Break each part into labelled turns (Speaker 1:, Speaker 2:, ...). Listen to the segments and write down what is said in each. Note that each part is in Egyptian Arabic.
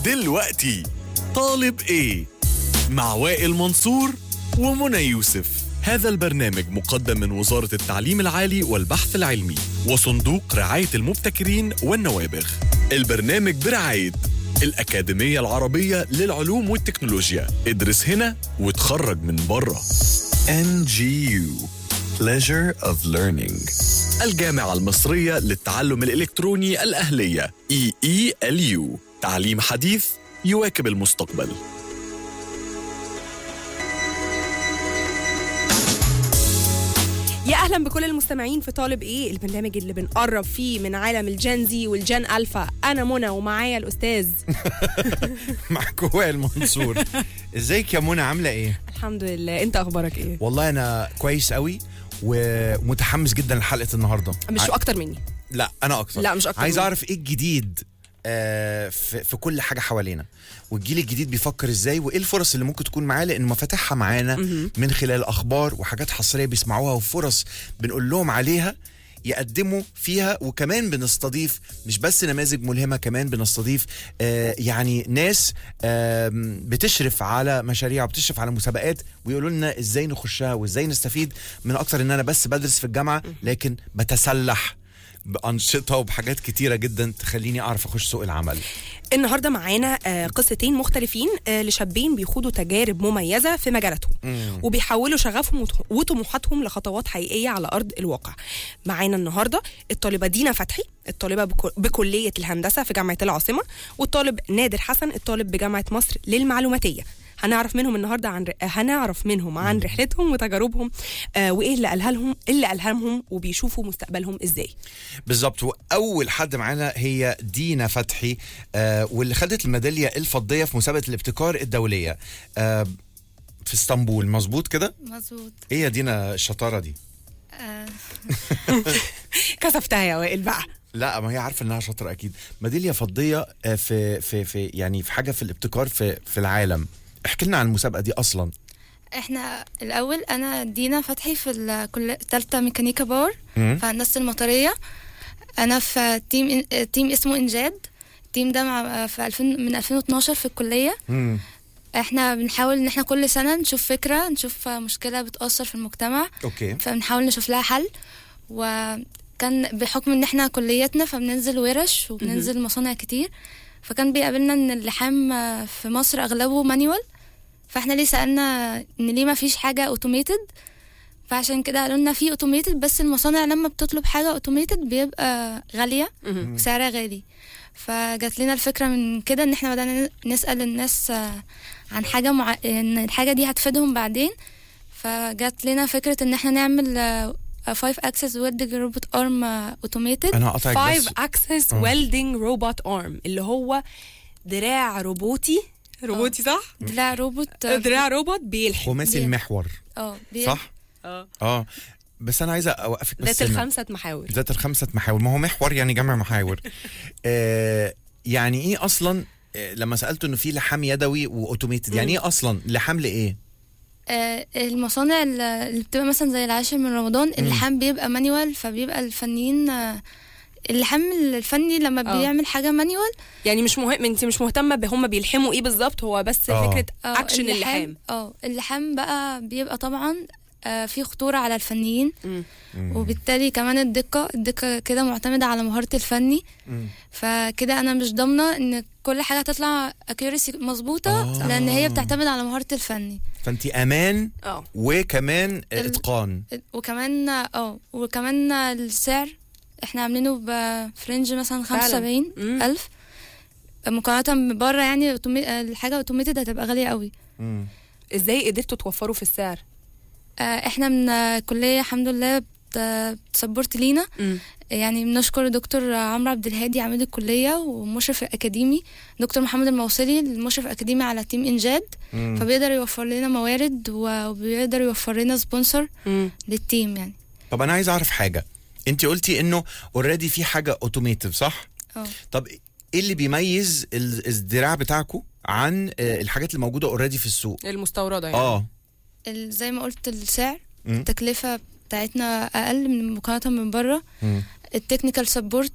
Speaker 1: دلوقتي طالب ايه مع وائل منصور ومنى يوسف هذا البرنامج مقدم من وزارة التعليم العالي والبحث العلمي وصندوق رعاية المبتكرين والنوابغ البرنامج برعاية الأكاديمية العربية للعلوم والتكنولوجيا ادرس هنا وتخرج من بره NGU Pleasure of Learning الجامعة المصرية للتعلم الإلكتروني الأهلية EELU تعليم حديث يواكب المستقبل
Speaker 2: يا اهلا بكل المستمعين في طالب ايه البرنامج اللي بنقرب فيه من عالم الجنزي والجن الفا انا منى ومعايا الاستاذ
Speaker 3: معك وائل منصور ازيك يا منى عامله ايه
Speaker 2: الحمد لله انت اخبارك ايه
Speaker 3: والله انا كويس قوي ومتحمس جدا لحلقه النهارده
Speaker 2: مش
Speaker 3: ع-
Speaker 2: اكتر مني
Speaker 3: لا انا اكتر
Speaker 2: لا، مش أكتر
Speaker 3: عايز
Speaker 2: مني.
Speaker 3: اعرف ايه الجديد آه، في, في كل حاجه حوالينا والجيل الجديد بيفكر ازاي وايه الفرص اللي ممكن تكون معاه لان مفاتيحها معانا من خلال اخبار وحاجات حصريه بيسمعوها وفرص بنقول لهم عليها يقدموا فيها وكمان بنستضيف مش بس نماذج ملهمه كمان بنستضيف آه يعني ناس آم، بتشرف على مشاريع وبتشرف على مسابقات ويقولوا لنا ازاي نخشها وازاي نستفيد من اكتر ان انا بس بدرس في الجامعه لكن بتسلح بأنشطة وبحاجات كتيرة جدا تخليني أعرف أخش سوق العمل
Speaker 2: النهارده معانا آه، قصتين مختلفين آه، لشابين بيخوضوا تجارب مميزه في مجالاتهم وبيحولوا شغفهم وط- وطموحاتهم لخطوات حقيقيه على ارض الواقع معانا النهارده الطالبه دينا فتحي الطالبه بكو- بكليه الهندسه في جامعه العاصمه والطالب نادر حسن الطالب بجامعه مصر للمعلوماتيه هنعرف منهم النهارده عن هنعرف منهم عن رحلتهم وتجاربهم آه وايه اللي قالها لهم اللي الهمهم وبيشوفوا مستقبلهم ازاي
Speaker 3: بالظبط وأول حد معانا هي دينا فتحي آه واللي خدت الميدالية الفضية في مسابقة الابتكار الدولية آه في اسطنبول مظبوط كده
Speaker 4: مظبوط
Speaker 3: ايه يا دينا الشطارة دي
Speaker 4: آه
Speaker 2: كسفتها يا وائل بقى
Speaker 3: لا ما هي عارفه انها شاطره اكيد ميداليه فضيه آه، في في في يعني في حاجه في الابتكار في في العالم احكي لنا عن المسابقه دي اصلا
Speaker 4: احنا الاول انا دينا فتحي في الكل تالتة ميكانيكا باور
Speaker 3: مم.
Speaker 4: في هندسه المطريه انا في تيم تيم اسمه انجاد التيم ده مع في 2000 من 2012 في الكليه
Speaker 3: مم.
Speaker 4: احنا بنحاول ان احنا كل سنه نشوف فكره نشوف مشكله بتاثر في المجتمع
Speaker 3: اوكي
Speaker 4: فبنحاول نشوف لها حل وكان بحكم ان احنا كليتنا فبننزل ورش وبننزل مصانع كتير فكان بيقابلنا ان اللحام آه، في مصر اغلبه مانيوال فاحنا ليه سالنا ان ليه ما فيش حاجه اوتوميتد فعشان كده قالوا لنا في اوتوميتد بس المصانع لما بتطلب حاجه اوتوميتد بيبقى غاليه وسعرها غالي فجات لنا الفكره من كده ان احنا بدانا نسال الناس آه، عن حاجه مع... ان الحاجه دي هتفيدهم بعدين فجات لنا فكره ان احنا نعمل 5 اكسس ويلدنج روبوت ارم اوتوميتد
Speaker 3: انا هقطعك
Speaker 2: 5
Speaker 3: بس
Speaker 2: اكسس
Speaker 3: آه.
Speaker 2: ويلدنج روبوت ارم اللي هو دراع روبوتي روبوتي صح؟
Speaker 4: دراع روبوت آه،
Speaker 2: دراع روبوت بيلحم
Speaker 3: خماسي
Speaker 4: بي-
Speaker 3: المحور
Speaker 4: اه بي-
Speaker 3: صح
Speaker 2: اه
Speaker 3: اه بس انا عايزه اوقفك بس
Speaker 2: ذات
Speaker 3: هنا.
Speaker 2: الخمسة محاور
Speaker 3: ذات الخمسه محاور ما هو محور يعني جمع محاور آه يعني ايه اصلا آه، لما سالته انه في لحام يدوي واوتوميتد يعني ايه اصلا لحام لايه
Speaker 4: آه، المصانع ال- اللي بتبقى مثلا زي العاشر من رمضان اللحام بيبقى مانيوال فبيبقى الفنيين آه، اللحام الفني لما
Speaker 2: آه.
Speaker 4: بيعمل حاجه مانيوال
Speaker 2: يعني مش مهم انت مش مهتمه بهم بيلحموا ايه بالظبط هو بس
Speaker 3: آه.
Speaker 2: فكره
Speaker 4: آه،
Speaker 2: اكشن اللحام
Speaker 4: اه اللحام بقى بيبقى طبعا آه، في خطوره على الفنيين
Speaker 2: مم.
Speaker 4: وبالتالي كمان الدقه الدقه كده معتمده على مهاره الفني
Speaker 3: مم.
Speaker 4: فكده انا مش ضامنه ان كل حاجه تطلع اكيورسي مظبوطه
Speaker 3: آه.
Speaker 4: لان هي بتعتمد على مهاره الفني
Speaker 3: فانت امان
Speaker 2: اه
Speaker 3: وكمان آه،
Speaker 4: ال-
Speaker 3: اتقان
Speaker 4: وكمان اه وكمان السعر احنا عاملينه بفرنج مثلا
Speaker 2: فعلا.
Speaker 4: 75
Speaker 2: مم.
Speaker 4: ألف مقارنة بره يعني أوتومي- الحاجة اوتوميتد هتبقى غالية قوي
Speaker 3: مم.
Speaker 2: ازاي قدرتوا توفروا في السعر
Speaker 4: آه، احنا من آه، الكلية الحمد لله بت- بتسبورت لينا
Speaker 2: مم.
Speaker 4: يعني بنشكر دكتور عمرو عبد الهادي عميد الكلية ومشرف الأكاديمي دكتور محمد الموصلي المشرف الأكاديمي على تيم إنجاد
Speaker 3: مم.
Speaker 4: فبيقدر يوفر لنا موارد وبيقدر يوفر لنا سبونسر
Speaker 2: مم.
Speaker 4: للتيم يعني
Speaker 3: طب انا عايز اعرف حاجه انت قلتي انه اوريدي في حاجه اوتوميتيف صح
Speaker 4: اه
Speaker 3: طب ايه اللي بيميز ال- الذراع بتاعكم عن آه، الحاجات اللي موجوده اوريدي في السوق
Speaker 2: المستورده يعني
Speaker 3: اه
Speaker 4: ال- زي ما قلت السعر
Speaker 3: مم.
Speaker 4: التكلفة بتاعتنا أقل من مقارنة من بره
Speaker 3: مم.
Speaker 4: التكنيكال سبورت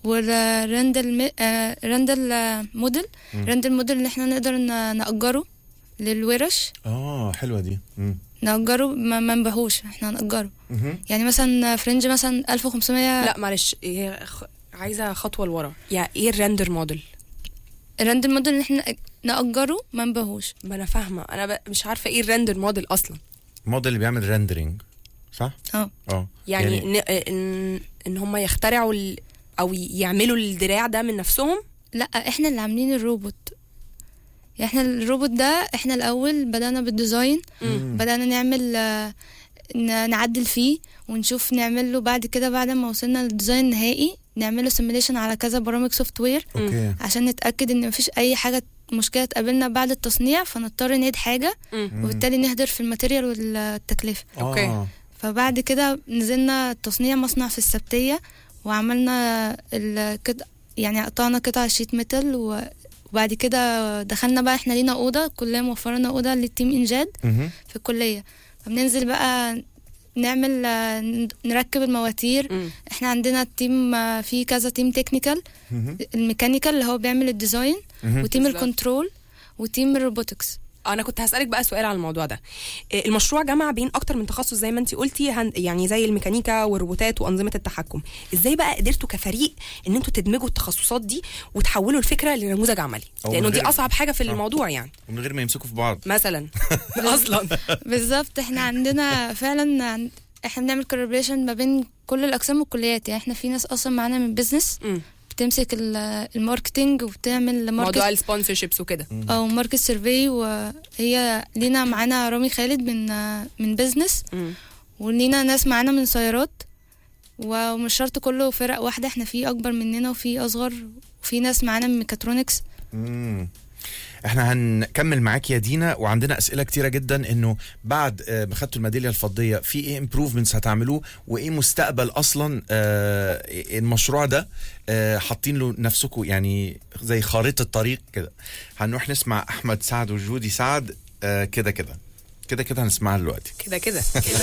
Speaker 4: والرندل مي... آه رندل آه موديل رندل موديل اللي احنا نقدر ن- نأجره للورش
Speaker 3: اه حلوه دي مم.
Speaker 4: نأجره ما ما نبيعهوش احنا هنأجره
Speaker 3: مهم.
Speaker 4: يعني مثلا فرنج مثلا 1500
Speaker 2: لا معلش هي خ- عايزه خطوه لورا يعني ايه الريندر موديل
Speaker 4: الرندل موديل اللي احنا نأجره ما نبيعهوش
Speaker 2: ما انا فاهمه انا ب... مش عارفه ايه الريندر موديل اصلا
Speaker 3: موديل اللي بيعمل ريندرينج صح؟
Speaker 4: اه
Speaker 3: اه
Speaker 2: يعني, يعني ان ان, إن هم يخترعوا ال... او يعملوا الدراع ده من نفسهم
Speaker 4: لا احنا اللي عاملين الروبوت يعني احنا الروبوت ده احنا الاول بدأنا بالديزاين بدأنا نعمل آه، ن- نعدل فيه ونشوف نعمل له بعد كده بعد ما وصلنا للديزاين النهائي نعمله سيميليشن على كذا برامج سوفت وير
Speaker 3: اوكي
Speaker 4: عشان نتأكد ان مفيش اي حاجة مشكلة تقابلنا بعد التصنيع فنضطر نعيد حاجة وبالتالي نهدر في الماتيريال والتكلفة
Speaker 2: أوكي.
Speaker 3: آه.
Speaker 4: فبعد كده نزلنا تصنيع مصنع في السبتية وعملنا القطع يعني قطعنا قطع شيت ميتال و- وبعد كده دخلنا بقى احنا لينا أوضة الكلية موفرة لنا أوضة للتيم إنجاد
Speaker 3: مهم.
Speaker 4: في الكلية فبننزل بقى نعمل آه، ن- نركب المواتير
Speaker 2: مم.
Speaker 4: احنا عندنا التيم آه، في كذا تيم تكنيكال
Speaker 3: مهم.
Speaker 4: الميكانيكال اللي هو بيعمل الديزاين
Speaker 3: مهم.
Speaker 4: وتيم
Speaker 2: بالظبط.
Speaker 4: الكنترول وتيم الروبوتكس
Speaker 2: انا كنت هسالك بقى سؤال على الموضوع ده إيه، المشروع جمع بين اكتر من تخصص زي ما انت قلتي هن- يعني زي الميكانيكا والروبوتات وانظمه التحكم ازاي بقى قدرتوا كفريق ان انتوا تدمجوا التخصصات دي وتحولوا الفكره لنموذج عملي
Speaker 3: أو
Speaker 2: لانه
Speaker 3: من
Speaker 2: دي
Speaker 3: غير-
Speaker 2: اصعب حاجه في
Speaker 3: صح.
Speaker 2: الموضوع يعني
Speaker 3: ومن غير ما يمسكوا في بعض
Speaker 2: مثلا اصلا
Speaker 4: بالظبط احنا عندنا فعلا عن- احنا بنعمل كولابريشن ما بين كل الاقسام والكليات يعني احنا في ناس اصلا معانا من بزنس
Speaker 2: مم.
Speaker 4: بتمسك ال- الماركتينج وبتعمل
Speaker 2: موضوع
Speaker 4: ماركت
Speaker 2: السبونسرشيبس وكده
Speaker 4: او ماركت سيرفي وهي لينا معانا رامي خالد من من بزنس
Speaker 2: مم.
Speaker 4: ولينا ناس معانا من سيارات ومش شرط كله فرق واحدة احنا في أكبر مننا وفي أصغر وفي ناس معانا من ميكاترونكس
Speaker 3: مم. احنا هنكمل معاك يا دينا وعندنا اسئله كتيره جدا انه بعد آه، ما خدتوا الميداليه الفضيه في ايه امبروفمنتس هتعملوه وايه مستقبل اصلا آه، المشروع ده آه، حاطين له نفسكم يعني زي خارطه طريق كده هنروح نسمع احمد سعد وجودي سعد آه، كده كده كده كده هنسمعها دلوقتي
Speaker 2: كده كده